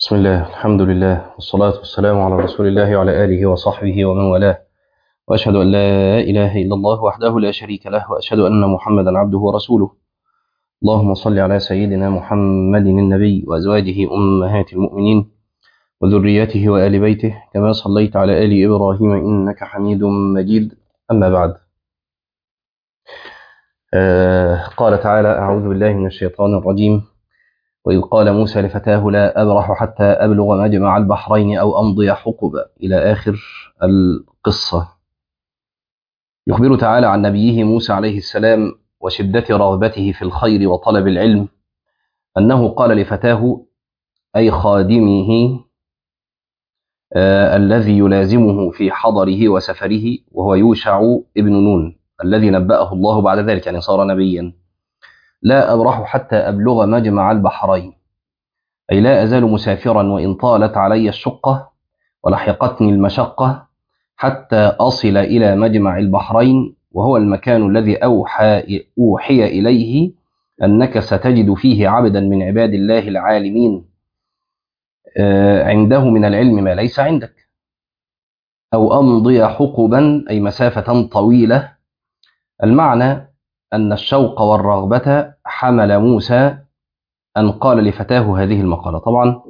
بسم الله الحمد لله والصلاة والسلام على رسول الله وعلى آله وصحبه ومن والاه وأشهد أن لا إله إلا الله وحده لا شريك له وأشهد أن محمدا عبده ورسوله اللهم صل على سيدنا محمد النبي وأزواجه أمهات المؤمنين وذريته وآل بيته كما صليت على آل إبراهيم إنك حميد مجيد أما بعد آه قال تعالى أعوذ بالله من الشيطان الرجيم وإذ قال موسى لفتاه لا أبرح حتى أبلغ مجمع البحرين أو أمضي حقبا إلى آخر القصة يخبر تعالى عن نبيه موسى عليه السلام وشدة رغبته في الخير وطلب العلم أنه قال لفتاه أي خادمه آه الذي يلازمه في حضره وسفره وهو يوشع ابن نون الذي نبأه الله بعد ذلك يعني صار نبيا لا أبرح حتى أبلغ مجمع البحرين أي لا أزال مسافرا وإن طالت علي الشقة ولحقتني المشقة حتى أصل إلى مجمع البحرين وهو المكان الذي أوحى, أوحي إليه أنك ستجد فيه عبدا من عباد الله العالمين عنده من العلم ما ليس عندك أو أمضي حقبا أي مسافة طويلة المعنى أن الشوق والرغبة حمل موسى أن قال لفتاه هذه المقالة طبعا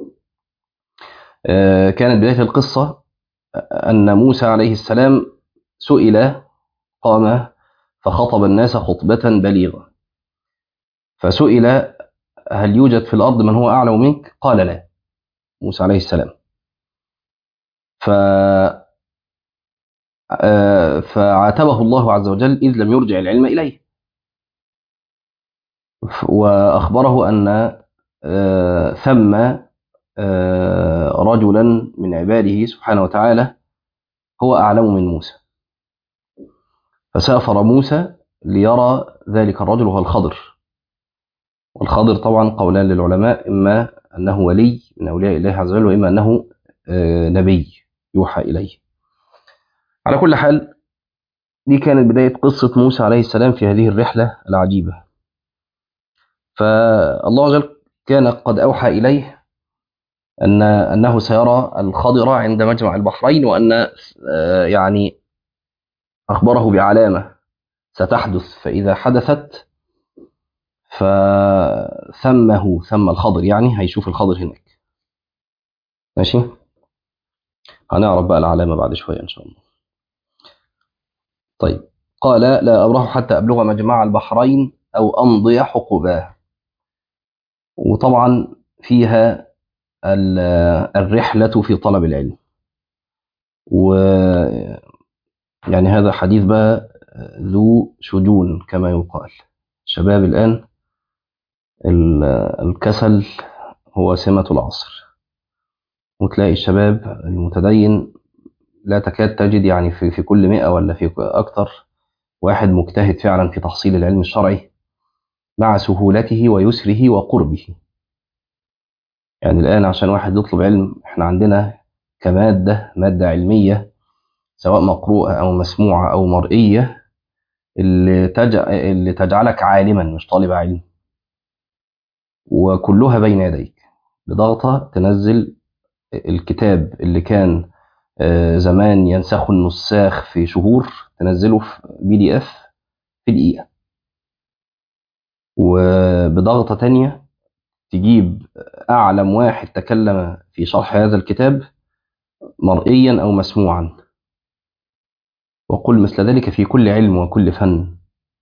كانت بداية القصة أن موسى عليه السلام سئل قام فخطب الناس خطبة بليغة فسئل هل يوجد في الأرض من هو أعلم منك قال لا موسى عليه السلام ف فعاتبه الله عز وجل إذ لم يرجع العلم إليه وأخبره أن ثم رجلا من عباده سبحانه وتعالى هو أعلم من موسى فسافر موسى ليرى ذلك الرجل وهو الخضر والخضر طبعا قولان للعلماء إما أنه ولي من أولياء الله عز وجل وإما أنه نبي يوحى إليه على كل حال دي كانت بداية قصة موسى عليه السلام في هذه الرحلة العجيبة فالله عز وجل كان قد أوحى إليه أن أنه سيرى الخضر عند مجمع البحرين وأن يعني أخبره بعلامة ستحدث فإذا حدثت فثمه ثم الخضر يعني هيشوف الخضر هناك ماشي هنعرف بقى العلامة بعد شوية إن شاء الله طيب قال لا أبرح حتى أبلغ مجمع البحرين أو أمضي حقبا وطبعا فيها الرحلة في طلب العلم و يعني هذا حديث بقى ذو شجون كما يقال شباب الآن الكسل هو سمة العصر وتلاقي الشباب المتدين لا تكاد تجد يعني في, في كل مئة ولا في أكثر واحد مجتهد فعلا في تحصيل العلم الشرعي مع سهولته ويسره وقربه يعني الآن عشان واحد يطلب علم احنا عندنا كمادة مادة علمية سواء مقروءة أو مسموعة أو مرئية اللي, تجع... اللي تجعلك عالما مش طالب علم وكلها بين يديك بضغطة تنزل الكتاب اللي كان زمان ينسخ النساخ في شهور تنزله في بي دي اف في دقيقة وبضغطة تانية تجيب أعلم واحد تكلم في شرح هذا الكتاب مرئيا أو مسموعا وقل مثل ذلك في كل علم وكل فن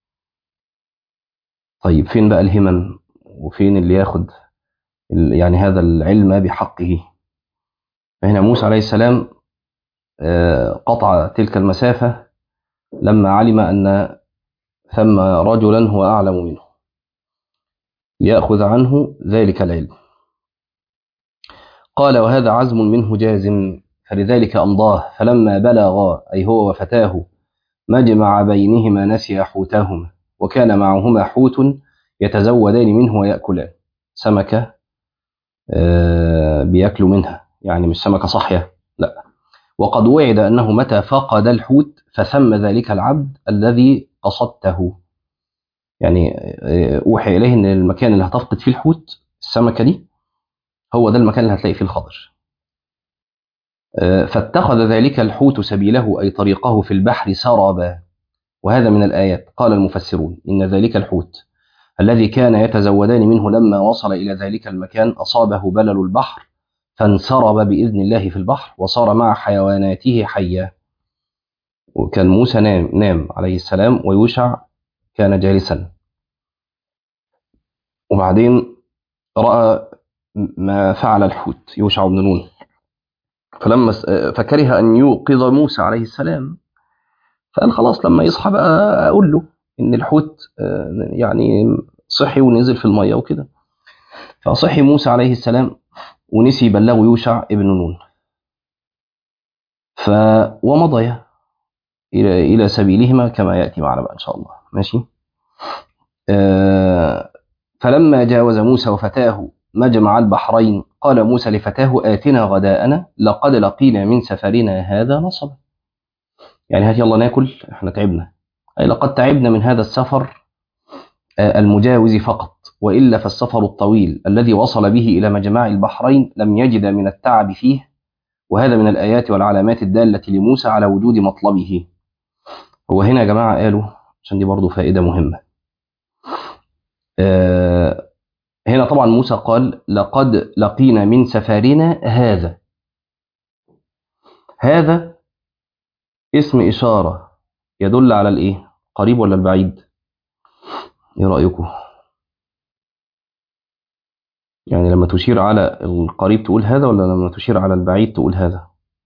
طيب فين بقى الهمم وفين اللي ياخد يعني هذا العلم بحقه فهنا موسى عليه السلام قطع تلك المسافة لما علم أن ثم رجلا هو أعلم منه ليأخذ عنه ذلك العلم قال وهذا عزم منه جازم فلذلك أمضاه فلما بلغا أي هو وفتاه مجمع بينهما نسي حوتهما وكان معهما حوت يتزودان منه ويأكلان سمكة بيأكلوا منها يعني مش سمكة صحية لا وقد وعد أنه متى فقد الحوت فثم ذلك العبد الذي قصدته يعني أوحي إليه أن المكان اللي هتفقد فيه الحوت السمكة دي هو ده المكان اللي هتلاقي فيه الخضر آه، فاتخذ ذلك الحوت سبيله أي طريقه في البحر سربا وهذا من الآيات قال المفسرون إن ذلك الحوت الذي كان يتزودان منه لما وصل إلى ذلك المكان أصابه بلل البحر فانسرب بإذن الله في البحر وصار مع حيواناته حيا وكان موسى نام, نام عليه السلام ويوشع كان جالسا وبعدين رأى ما فعل الحوت يوشع بن نون فلما س- فكره أن يوقظ موسى عليه السلام فقال خلاص لما يصحى بقى أقول له إن الحوت آه، يعني صحي ونزل في المية وكده فصحي موسى عليه السلام ونسي يبلغه يوشع ابن نون ف ومضيا إلى إلى سبيلهما كما يأتي معنا بقى إن شاء الله ماشي آه، فلما جاوز موسى وفتاه مجمع البحرين قال موسى لفتاه آتنا غداءنا لقد لقينا من سفرنا هذا نصبا يعني هات يلا ناكل احنا تعبنا أي لقد تعبنا من هذا السفر آه، المجاوز فقط وإلا فالسفر الطويل الذي وصل به إلى مجمع البحرين لم يجد من التعب فيه وهذا من الآيات والعلامات الدالة لموسى على وجود مطلبه هو هنا يا جماعة قالوا عشان دي برضو فائدة مهمة آه، هنا طبعا موسى قال لقد لقينا من سفرنا هذا هذا اسم إشارة يدل على الإيه قريب ولا البعيد إيه رأيكم يعني لما تشير على القريب تقول هذا ولا لما تشير على البعيد تقول هذا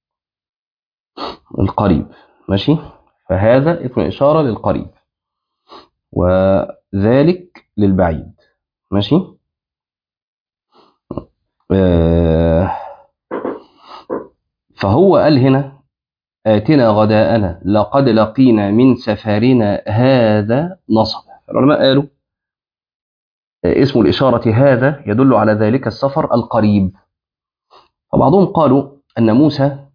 القريب ماشي فهذا اسم إشارة للقريب وذلك للبعيد ماشي آه، فهو قال هنا آتنا غداءنا لقد لقينا من سفرنا هذا نصبا العلماء قالوا آه، اسم الإشارة هذا يدل على ذلك السفر القريب فبعضهم قالوا أن موسى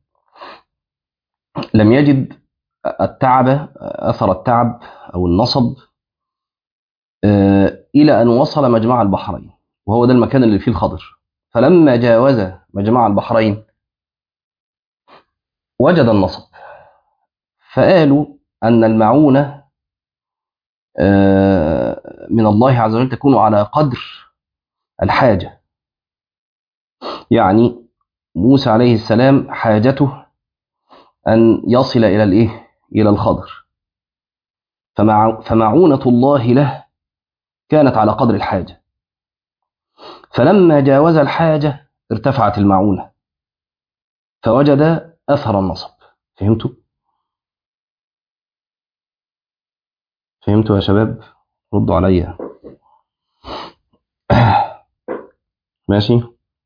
لم يجد التعب أثر التعب أو النصب آه، إلى أن وصل مجمع البحرين وهو ده المكان اللي فيه الخضر فلما جاوز مجمع البحرين وجد النصب فقالوا أن المعونة آه، من الله عز وجل تكون على قدر الحاجة يعني موسى عليه السلام حاجته أن يصل إلى الإيه؟ إلى الخضر فمع فمعونة الله له كانت على قدر الحاجة فلما جاوز الحاجة ارتفعت المعونة فوجد أثر النصب فهمتوا؟ فهمتوا يا شباب؟ ردوا عليا ماشي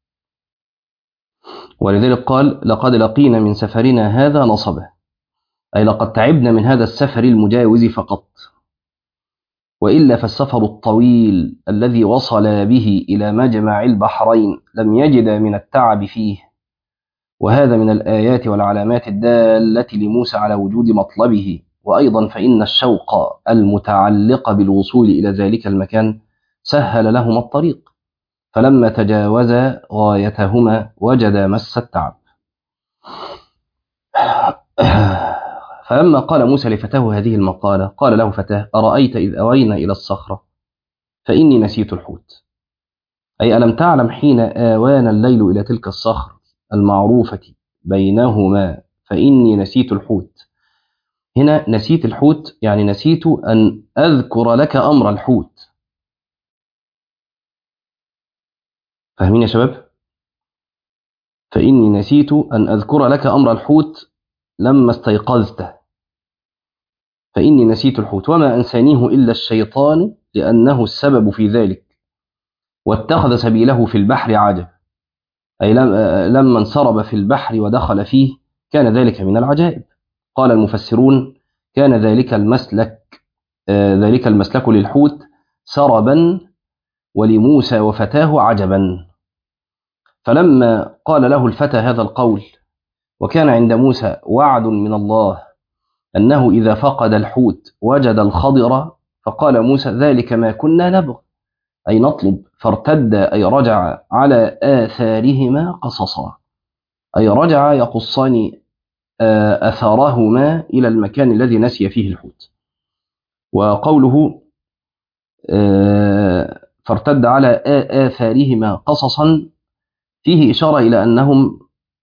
ولذلك قال لقد لقينا من سفرنا هذا نصبا أي لقد تعبنا من هذا السفر المجاوز فقط وإلا فالسفر الطويل الذي وصل به إلى مجمع البحرين لم يجد من التعب فيه وهذا من الآيات والعلامات الدالة لموسى على وجود مطلبه وأيضا فإن الشوق المتعلق بالوصول إلى ذلك المكان سهل لهما الطريق فلما تجاوزا غايتهما وجدا مس التعب فلما قال موسى لفتاه هذه المقالة قال له فتاه أرأيت إذ أوينا إلى الصخرة فإني نسيت الحوت أي ألم تعلم حين آوانا الليل إلى تلك الصخر المعروفة بينهما فإني نسيت الحوت هنا نسيت الحوت يعني نسيت أن أذكر لك أمر الحوت فاهمين يا شباب فإني نسيت أن أذكر لك أمر الحوت لما استيقظت فإني نسيت الحوت وما أنسانيه إلا الشيطان لأنه السبب في ذلك واتخذ سبيله في البحر عجب أي لما انصرب في البحر ودخل فيه كان ذلك من العجائب قال المفسرون كان ذلك المسلك ذلك المسلك للحوت سربا ولموسى وفتاه عجبا فلما قال له الفتى هذا القول وكان عند موسى وعد من الله أنه إذا فقد الحوت وجد الخضر فقال موسى ذلك ما كنا نبغ أي نطلب فارتد أي رجع على آثارهما قصصا أي رجع يقصان أثارهما إلى المكان الذي نسي فيه الحوت وقوله فارتد على آثارهما قصصا فيه إشارة إلى أنهم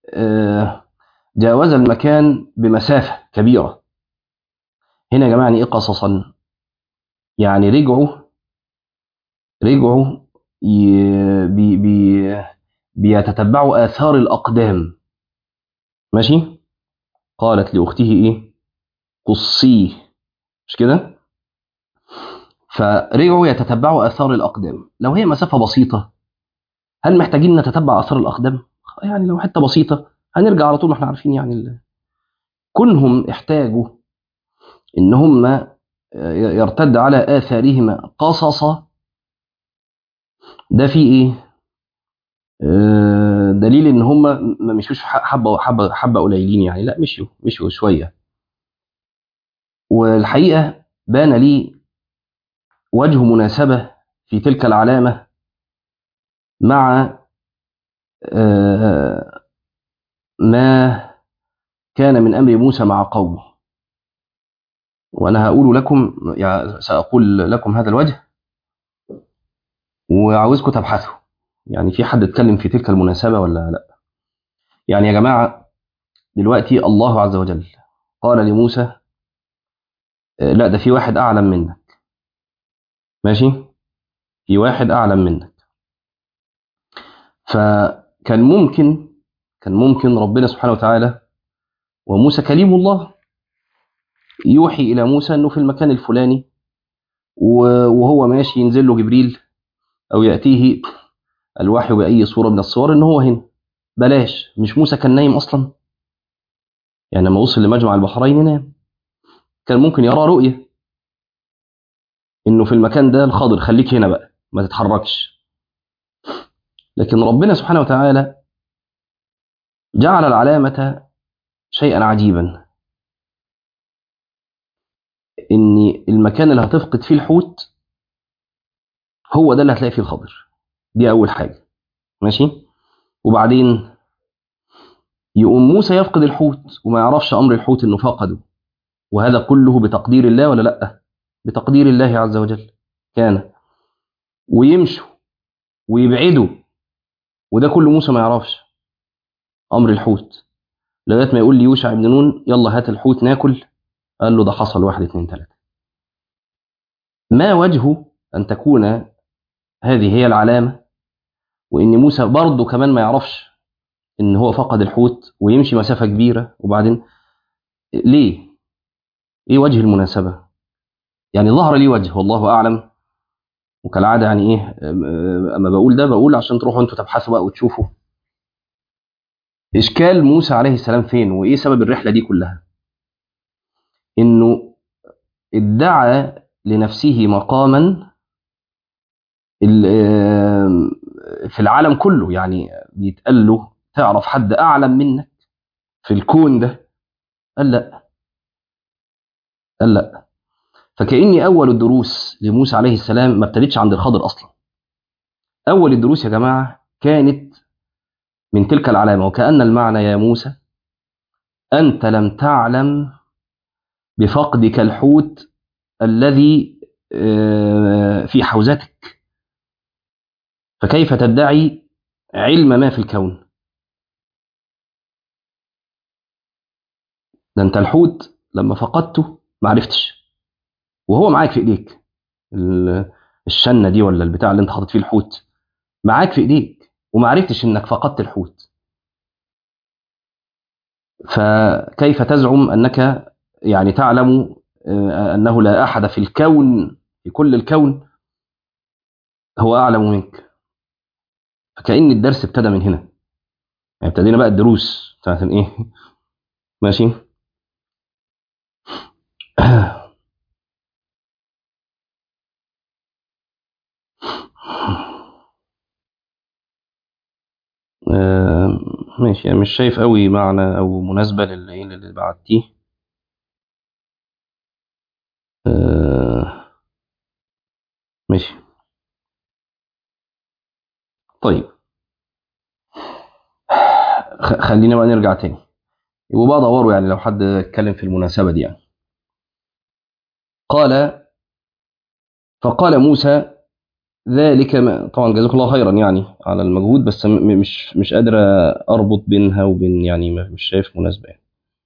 جاوز المكان بمسافة كبيرة هنا يا جماعة يعني إيه قصصا يعني رجعوا رجعوا بي بي بيتتبعوا آثار الأقدام ماشي قالت لأخته إيه قصيه مش كده فرجعوا يتتبعوا آثار الأقدام لو هي مسافة بسيطة هل محتاجين نتتبع آثار الأقدام يعني لو حتة بسيطة هنرجع على طول ما احنا عارفين يعني ال... كونهم احتاجوا ان هم يرتد على آثارهما قصصا ده فيه ايه دليل ان هم ما مشوش حبه حبه حبه قليلين يعني لا مشوا مشوا شويه والحقيقه بان لي وجه مناسبه في تلك العلامه مع ما كان من امر موسى مع قومه وانا هقول لكم يعني ساقول لكم هذا الوجه وعاوزكم تبحثوا يعني في حد اتكلم في تلك المناسبة ولا لا يعني يا جماعة دلوقتي الله عز وجل قال لموسى لا ده في واحد أعلم منك ماشي في واحد أعلم منك فكان ممكن كان ممكن ربنا سبحانه وتعالى وموسى كليم الله يوحي إلى موسى أنه في المكان الفلاني وهو ماشي ينزل له جبريل أو يأتيه الوحي بأي صورة من الصور إن هو هنا بلاش مش موسى كان نايم أصلا يعني لما وصل لمجمع البحرين نام كان ممكن يرى رؤية إنه في المكان ده الخضر خليك هنا بقى ما تتحركش لكن ربنا سبحانه وتعالى جعل العلامة شيئا عجيبا إن المكان اللي هتفقد فيه الحوت هو ده اللي هتلاقي فيه الخضر دي أول حاجة ماشي وبعدين يقوم موسى يفقد الحوت وما يعرفش أمر الحوت إنه فقده وهذا كله بتقدير الله ولا لأ بتقدير الله عز وجل كان ويمشوا ويبعدوا وده كله موسى ما يعرفش أمر الحوت لغاية ما يقول لي يوشع بن نون يلا هات الحوت ناكل قال له ده حصل واحد اتنين تلاتة ما وجهه أن تكون هذه هي العلامة وإن موسى برضه كمان ما يعرفش إن هو فقد الحوت ويمشي مسافة كبيرة وبعدين ليه؟ إيه وجه المناسبة؟ يعني ظهر لي وجه والله أعلم وكالعادة يعني إيه أما بقول ده بقول عشان تروحوا أنتوا تبحثوا بقى وتشوفوا إشكال موسى عليه السلام فين وإيه سبب الرحلة دي كلها؟ إنه ادعى لنفسه مقاما في العالم كله يعني بيتقال له تعرف حد أعلم منك في الكون ده قال لا قال لا فكأني أول الدروس لموسى عليه السلام ما ابتدتش عند الخضر أصلا أول الدروس يا جماعة كانت من تلك العلامة وكأن المعنى يا موسى أنت لم تعلم بفقدك الحوت الذي في حوزتك فكيف تدعي علم ما في الكون ده انت الحوت لما فقدته ما عرفتش وهو معاك في ايديك الشنه دي ولا البتاع اللي انت حاطط فيه الحوت معاك في ايديك وما عرفتش انك فقدت الحوت فكيف تزعم انك يعني تعلم انه لا احد في الكون في كل الكون هو اعلم منك فكأن الدرس ابتدى من هنا يعني ابتدينا بقى الدروس بتاعت ايه ماشي آه ماشي يعني مش شايف قوي معنى او مناسبة للي اللي بعتيه آه ماشي طيب خ- خلينا بقى نرجع تاني وبقى دوروا يعني لو حد اتكلم في المناسبة دي يعني قال فقال موسى ذلك ما طبعا جزاك الله خيرا يعني على المجهود بس م- م- مش مش قادر اربط بينها وبين يعني ما- مش شايف مناسبة يعني.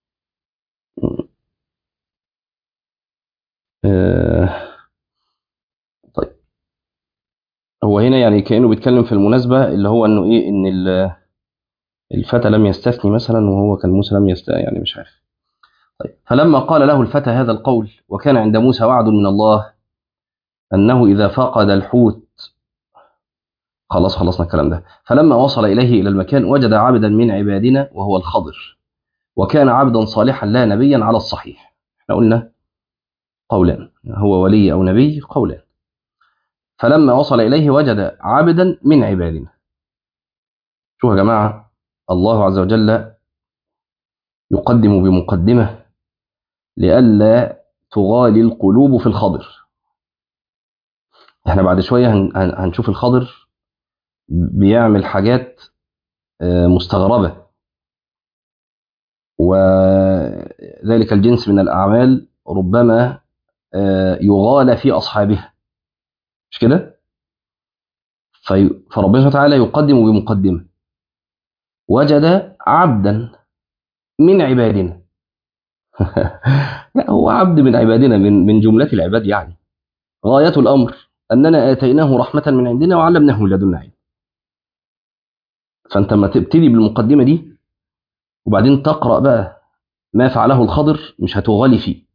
آه، طيب هو هنا يعني كأنه بيتكلم في المناسبة اللي هو انه ايه ان ال- الفتى لم يستثني مثلا وهو كان موسى لم يست يعني مش عارف طيب فلما قال له الفتى هذا القول وكان عند موسى وعد من الله انه اذا فقد الحوت خلاص خلصنا الكلام ده فلما وصل اليه الى المكان وجد عبدا من عبادنا وهو الخضر وكان عبدا صالحا لا نبيا على الصحيح احنا قلنا قولان هو ولي او نبي قولان فلما وصل اليه وجد عبدا من عبادنا شوفوا يا جماعه الله عز وجل يقدم بمقدمه لئلا تغالي القلوب في الخضر احنا بعد شويه هن- هن- هنشوف الخضر بيعمل حاجات آه، مستغربه وذلك الجنس من الاعمال ربما آه، يغالى في اصحابها مش كده في- فربنا سبحانه وتعالى يقدم بمقدمه وجد عبدا من عبادنا لا هو عبد من عبادنا من من جمله العباد يعني غايه الامر اننا اتيناه رحمه من عندنا وعلمناه من لدنا علم فانت لما تبتدي بالمقدمه دي وبعدين تقرا بقى ما فعله الخضر مش هتغالي فيه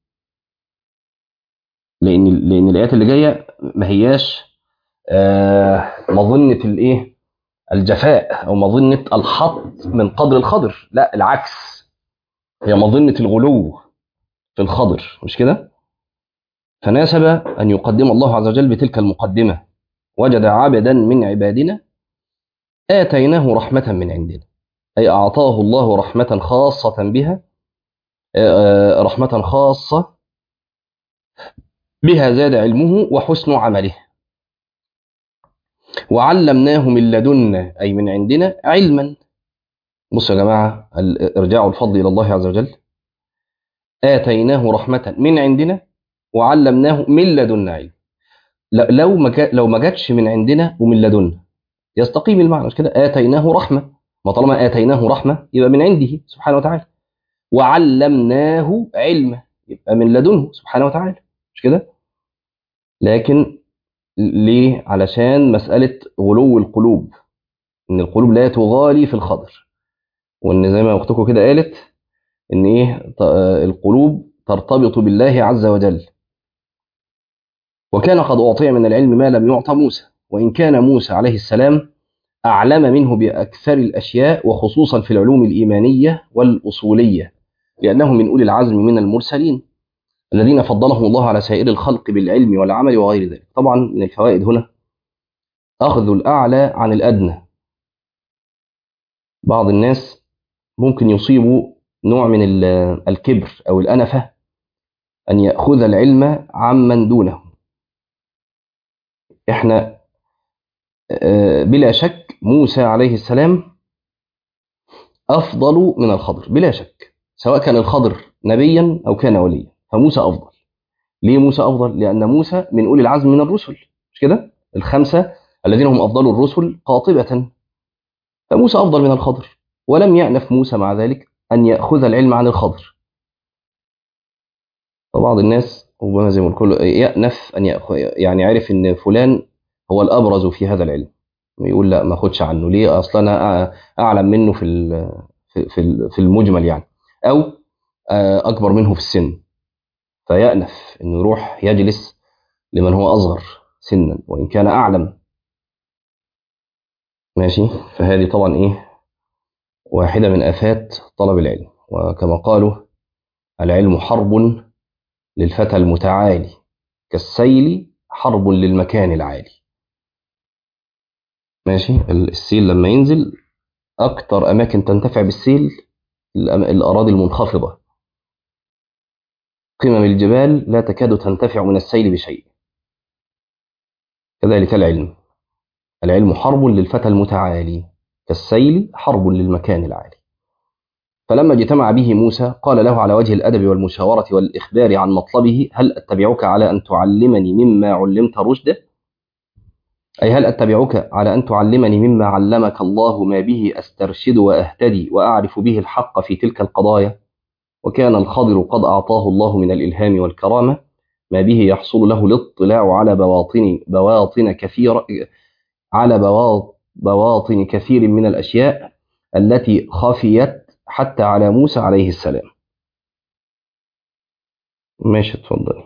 لان لان الايات اللي جايه ما هياش آه، مظنه الايه الجفاء او مظنه الحط من قدر الخضر لا العكس هي مظنه الغلو في الخضر مش كده فناسب ان يقدم الله عز وجل بتلك المقدمه وجد عبدا من عبادنا اتيناه رحمه من عندنا اي اعطاه الله رحمه خاصه بها آه، آه، رحمه خاصه بها زاد علمه وحسن عمله وعلمناه من لدنا أي من عندنا علما بصوا يا جماعة ال- ارجعوا الفضل إلى الله عز وجل آتيناه رحمة من عندنا وعلمناه من لدنا علم ل- لو ما جا- لو ما جاتش من عندنا ومن لدنا يستقيم المعنى مش كده آتيناه رحمة ما طالما آتيناه رحمة يبقى من عنده سبحانه وتعالى وعلمناه علما يبقى من لدنه سبحانه وتعالى مش كده لكن ليه علشان مسألة غلو القلوب ان القلوب لا تغالي في الخضر وان زي ما اختكم كده قالت ان ايه ط- آه، القلوب ترتبط بالله عز وجل وكان قد اعطي من العلم ما لم يعطى موسى وان كان موسى عليه السلام اعلم منه باكثر الاشياء وخصوصا في العلوم الايمانيه والاصوليه لانه من اولي العزم من المرسلين الذين فضلهم الله على سائر الخلق بالعلم والعمل وغير ذلك طبعا من الفوائد هنا اخذ الاعلى عن الادنى بعض الناس ممكن يصيبوا نوع من ال- الكبر او الانفه ان ياخذ العلم عمن دونه احنا آه، بلا شك موسى عليه السلام افضل من الخضر بلا شك سواء كان الخضر نبيا او كان وليا فموسى افضل ليه موسى افضل لان موسى من اولي العزم من الرسل مش كده الخمسه الذين هم افضل الرسل قاطبه فموسى افضل من الخضر ولم يأنف موسى مع ذلك ان ياخذ العلم عن الخضر فبعض الناس ربما زي ما الكل يأنف ان يأخذ يعني عرف ان فلان هو الابرز في هذا العلم يقول لا ما اخدش عنه ليه اصلا انا اعلم منه في ال- في في في المجمل يعني او آه، اكبر منه في السن فيأنف انه يروح يجلس لمن هو اصغر سنا وان كان اعلم ماشي فهذه طبعا ايه واحده من افات طلب العلم وكما قالوا العلم حرب للفتى المتعالي كالسيل حرب للمكان العالي ماشي السيل لما ينزل اكتر اماكن تنتفع بالسيل الأم- الاراضي المنخفضه قمم الجبال لا تكاد تنتفع من السيل بشيء كذلك العلم العلم حرب للفتى المتعالي كالسيل حرب للمكان العالي فلما اجتمع به موسى قال له على وجه الأدب والمشاورة والإخبار عن مطلبه هل أتبعك على أن تعلمني مما علمت رشدا أي هل أتبعك على أن تعلمني مما علمك الله ما به أسترشد وأهتدي وأعرف به الحق في تلك القضايا وكان الخضر قد أعطاه الله من الإلهام والكرامة ما به يحصل له الاطلاع على بواطن بواطن كثيرة على بواطن كثير من الأشياء التي خفيت حتى على موسى عليه السلام ماشي اتفضل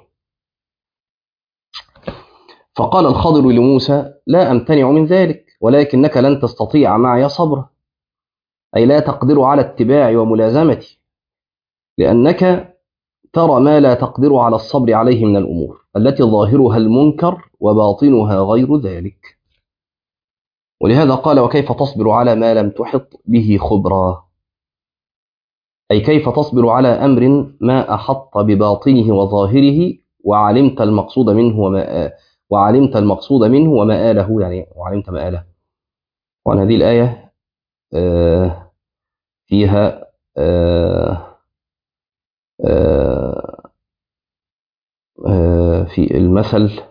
فقال الخضر لموسى لا أمتنع من ذلك ولكنك لن تستطيع معي صبرا أي لا تقدر على اتباعي وملازمتي لأنك ترى ما لا تقدر على الصبر عليه من الأمور التي ظاهرها المنكر وباطنها غير ذلك ولهذا قال وكيف تصبر على ما لم تحط به خبرا أي كيف تصبر على أمر ما أحط بباطنه وظاهره وعلمت المقصود منه وما وعلمت المقصود منه ومآله يعني وعلمت مآله وعن هذه الآية فيها في المثل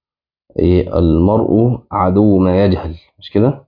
المرء عدو ما يجهل مش كده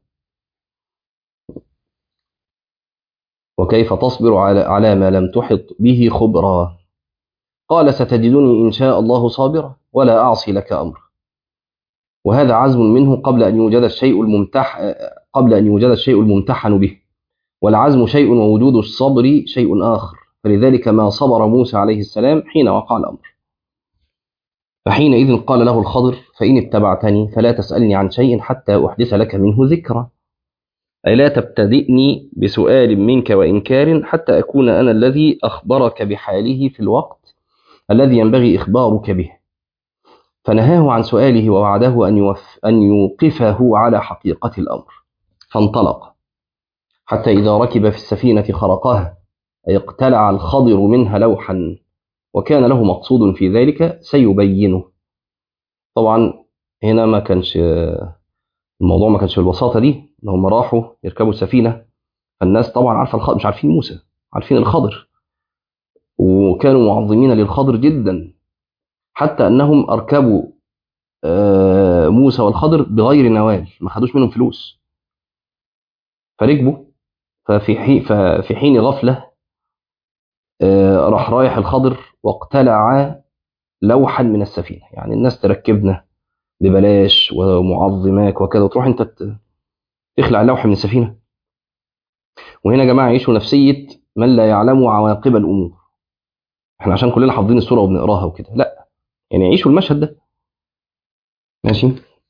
وكيف تصبر على على ما لم تحط به خبرا قال ستجدني إن شاء الله صابرا ولا أعصي لك أمر وهذا عزم منه قبل أن يوجد الشيء الممتح قبل أن يوجد الشيء الممتحن به والعزم شيء ووجود الصبر شيء آخر فلذلك ما صبر موسى عليه السلام حين وقع الأمر فحينئذ قال له الخضر فإن اتبعتني فلا تسألني عن شيء حتى أحدث لك منه ذكرى أي لا تبتدئني بسؤال منك وإنكار حتى أكون أنا الذي أخبرك بحاله في الوقت الذي ينبغي إخبارك به فنهاه عن سؤاله ووعده أن, يوف أن يوقفه على حقيقة الأمر فانطلق حتى إذا ركب في السفينة خرقها أي اقتلع الخضر منها لوحا وكان له مقصود في ذلك سيبينه طبعا هنا ما كانش الموضوع ما كانش بالبساطة دي ان هم راحوا يركبوا السفينة فالناس طبعا عارفة الخضر مش عارفين موسى عارفين الخضر وكانوا معظمين للخضر جدا حتى انهم اركبوا موسى والخضر بغير نوال ما خدوش منهم فلوس فركبوا ففي حين ففي حين غفله راح رايح الخضر واقتلع لوحا من السفينه يعني الناس تركبنا ببلاش ومعظماك وكذا وتروح انت تخلع اللوح من السفينه وهنا يا جماعه عيشوا نفسيه من لا يعلم عواقب الامور احنا عشان كلنا حافظين السوره وبنقراها وكده لا يعني عيشوا المشهد ده ماشي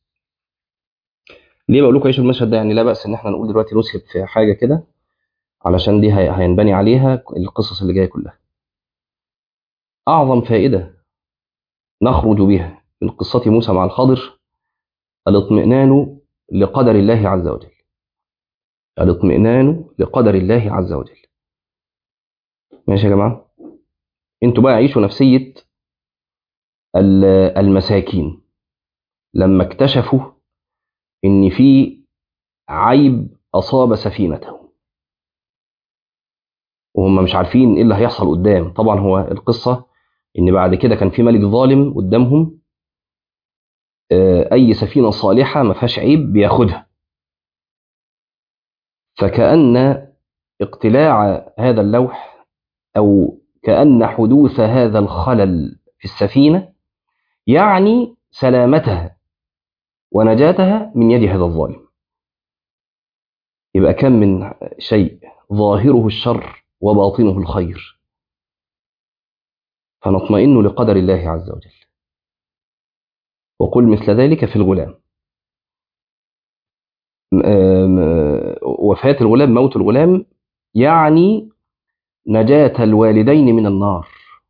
ليه بقول لكم عيشوا المشهد ده يعني لا باس ان احنا نقول دلوقتي نسهب في حاجه كده علشان دي هينبني عليها القصص اللي جايه كلها اعظم فائده نخرج بها من قصه موسى مع الخضر الاطمئنان لقدر الله عز وجل الاطمئنان لقدر الله عز وجل ماشي يا جماعه انتوا بقى عيشوا نفسيه المساكين لما اكتشفوا ان في عيب اصاب سفينتهم وهم مش عارفين ايه اللي هيحصل قدام طبعا هو القصه ان بعد كده كان في ملك ظالم قدامهم اي سفينه صالحه ما فيهاش عيب بياخدها فكأن اقتلاع هذا اللوح او كأن حدوث هذا الخلل في السفينه يعني سلامتها ونجاتها من يد هذا الظالم يبقى كم من شيء ظاهره الشر وباطنه الخير فنطمئن لقدر الله عز وجل وقل مثل ذلك في الغلام وفاة الغلام موت الغلام يعني نجاة الوالدين من النار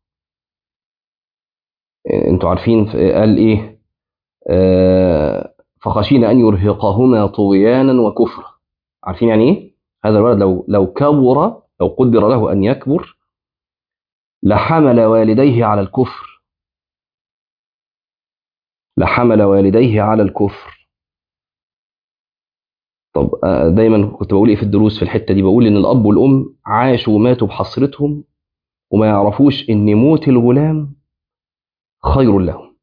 انتوا عارفين قال ايه آه فخشينا ان يرهقهما طغيانا وكفرا عارفين يعني ايه هذا الولد لو لو كبر لو قدر له ان يكبر لحمل والديه على الكفر لحمل والديه على الكفر طب دايما كنت بقول ايه في الدروس في الحته دي بقول ان الاب والام عاشوا وماتوا بحسرتهم وما يعرفوش ان موت الغلام خير لهم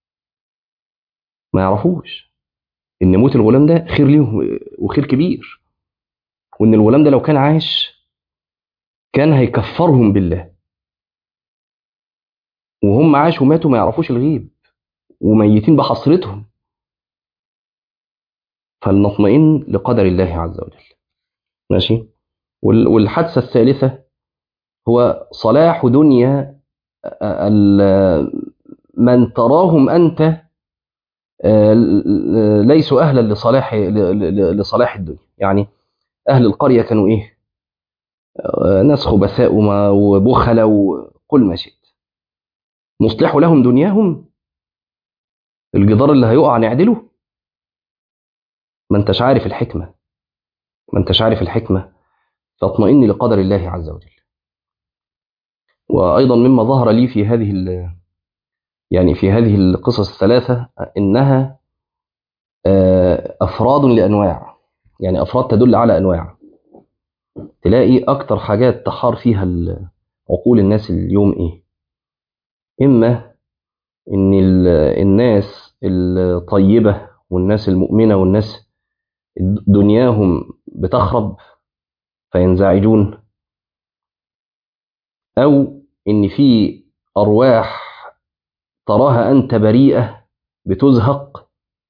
ما يعرفوش ان موت الغلام ده خير ليهم وخير كبير وان الغلام ده لو كان عايش كان هيكفرهم بالله وهم عاشوا وماتوا ما يعرفوش الغيب وميتين بحسرتهم فلنطمئن لقدر الله عز وجل ماشي والحادثة الثالثة هو صلاح دنيا من تراهم أنت ليسوا أهلا لصلاح لصلاح الدنيا يعني أهل القرية كانوا إيه ناس خبثاء وبخلة وقل ما شئت نصلح لهم دنياهم الجدار اللي هيقع نعدله ما انتش عارف الحكمة ما انتش عارف الحكمة فاطمئن لقدر الله عز وجل وأيضا مما ظهر لي في هذه يعني في هذه القصص الثلاثة إنها أفراد لأنواع يعني أفراد تدل على أنواع تلاقي أكتر حاجات تحار فيها عقول الناس اليوم إيه إما إن الناس الطيبة والناس المؤمنة والناس دنياهم بتخرب فينزعجون أو إن في أرواح تراها أنت بريئة بتزهق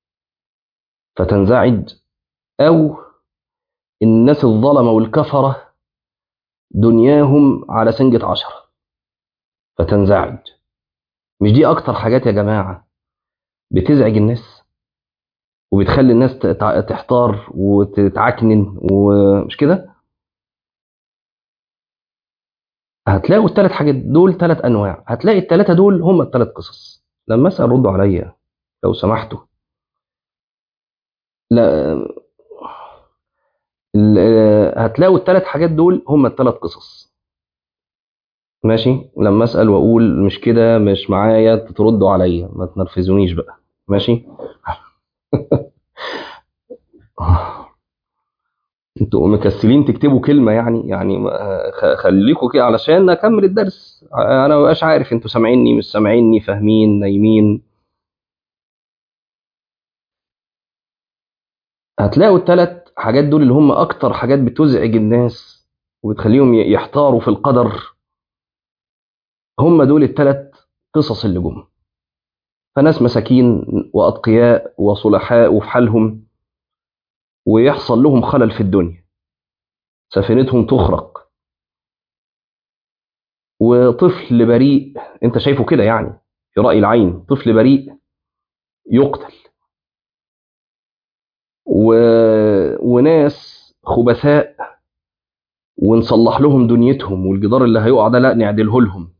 فتنزعج أو الناس الظلمة والكفرة دنياهم على سنجة عشرة فتنزعج مش دي أكتر حاجات يا جماعة بتزعج الناس وبتخلي الناس تحتار وتتعكنن ومش كده هتلاقوا الثلاث حاجات دول ثلاث انواع هتلاقي الثلاثه دول هم الثلاث قصص لما اسال ردوا عليا لو سمحتوا لا هتلاقوا الثلاث حاجات دول هم الثلاث قصص ماشي لما اسال واقول مش كده مش معايا تردوا عليا ما تنرفزونيش بقى ماشي انتوا مكسلين تكتبوا كلمه يعني يعني خليكوا كده علشان اكمل الدرس انا ما بقاش عارف انتوا سامعيني مش سامعيني فاهمين نايمين هتلاقوا الثلاث حاجات دول اللي هم اكتر حاجات بتزعج الناس وبتخليهم يحتاروا في القدر هم دول الثلاث قصص اللي جم فناس مساكين واتقياء وصلحاء وفي حالهم ويحصل لهم خلل في الدنيا سفينتهم تخرق وطفل بريء انت شايفه كده يعني في رأي العين طفل بريء يقتل و... وناس خبثاء ونصلح لهم دنيتهم والجدار اللي هيقع ده لا نعدله لهم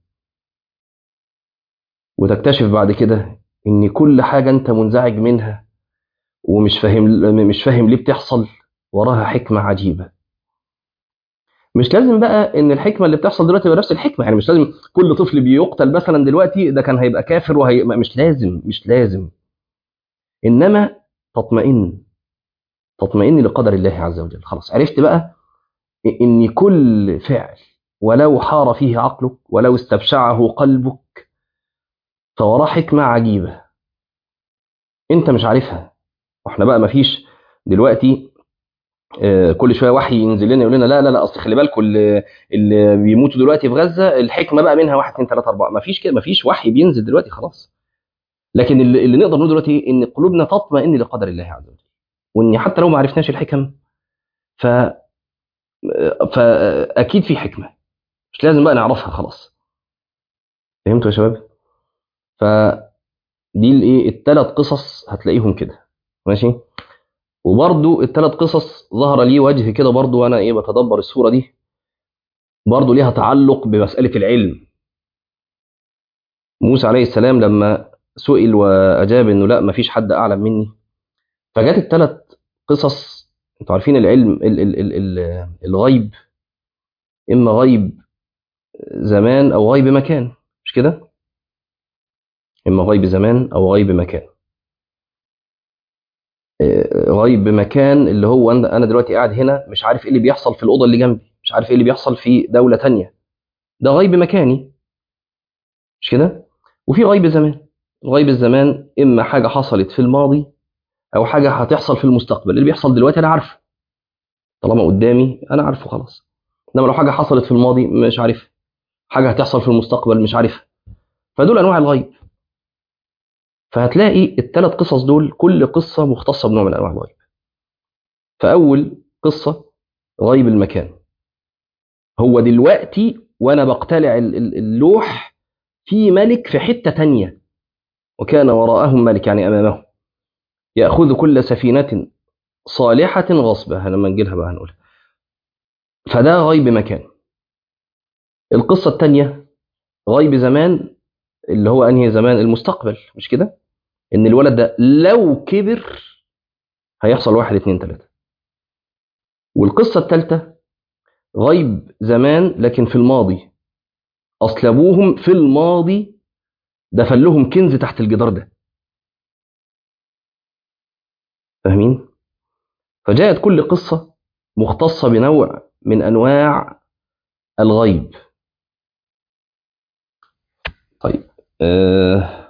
وتكتشف بعد كده ان كل حاجة انت منزعج منها ومش فاهم مش فاهم ليه بتحصل وراها حكمة عجيبة مش لازم بقى ان الحكمة اللي بتحصل دلوقتي تبقى نفس الحكمة يعني مش لازم كل طفل بيقتل مثلا دلوقتي ده كان هيبقى كافر وهي مش لازم مش لازم انما تطمئن تطمئن لقدر الله عز وجل خلاص عرفت بقى ان كل فعل ولو حار فيه عقلك ولو استبشعه قلبك فوراه حكمة عجيبة انت مش عارفها واحنا بقى مفيش دلوقتي آه كل شويه وحي ينزل لنا يقول لنا لا لا لا اصل خلي بالكم اللي, اللي بيموتوا دلوقتي في غزه الحكمه بقى منها 1 2 3 4 مفيش كده مفيش وحي بينزل دلوقتي خلاص لكن اللي, اللي نقدر نقول دلوقتي ان قلوبنا تطمئن لقدر الله عز وجل وان حتى لو ما عرفناش الحكم ف فاكيد في حكمه مش لازم بقى نعرفها خلاص فهمتوا يا شباب فدي الايه الثلاث قصص هتلاقيهم كده ماشي وبرضو الثلاث قصص ظهر لي وجه كده برضو وانا ايه بتدبر السوره دي برضو ليها تعلق بمساله العلم موسى عليه السلام لما سئل واجاب انه لا مفيش حد اعلم مني فجت الثلاث قصص انتوا عارفين العلم ال ال ال ال الغيب اما غيب زمان او غيب مكان مش كده اما غيب زمان او غيب مكان غيب مكان اللي هو انا دلوقتي قاعد هنا مش عارف ايه اللي بيحصل في الاوضه اللي جنبي مش عارف ايه اللي بيحصل في دوله تانية ده غيب مكاني مش كده وفي غيب زمان غيب الزمان اما حاجه حصلت في الماضي او حاجه هتحصل في المستقبل اللي بيحصل دلوقتي انا عارفه طالما قدامي انا عارفه خلاص انما لو حاجه حصلت في الماضي مش عارفها حاجه هتحصل في المستقبل مش عارفها فدول انواع الغيب فهتلاقي الثلاث قصص دول كل قصه مختصه بنوع من انواع الغيب فاول قصه غيب المكان هو دلوقتي وانا بقتلع اللوح في ملك في حته تانية وكان وراءهم ملك يعني امامهم ياخذ كل سفينه صالحه غصبها لما نجي لها بقى هنقولها فده غيب مكان القصه الثانيه غيب زمان اللي هو انهي زمان المستقبل مش كده ان الولد ده لو كبر هيحصل واحد اتنين تلاته والقصه الثالثه غيب زمان لكن في الماضي اصل ابوهم في الماضي دفن لهم كنز تحت الجدار ده فاهمين فجاءت كل قصه مختصه بنوع من انواع الغيب طيب آه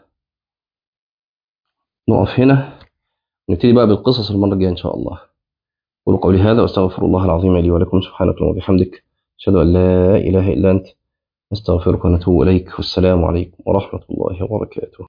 نقف هنا نبتدي بقى بالقصص المره الجايه ان شاء الله قولوا قولي هذا واستغفر الله العظيم لي ولكم سبحانك اللهم وبحمدك اشهد ان لا اله الا انت نستغفرك ونتوب إليك والسلام عليكم ورحمة الله وبركاته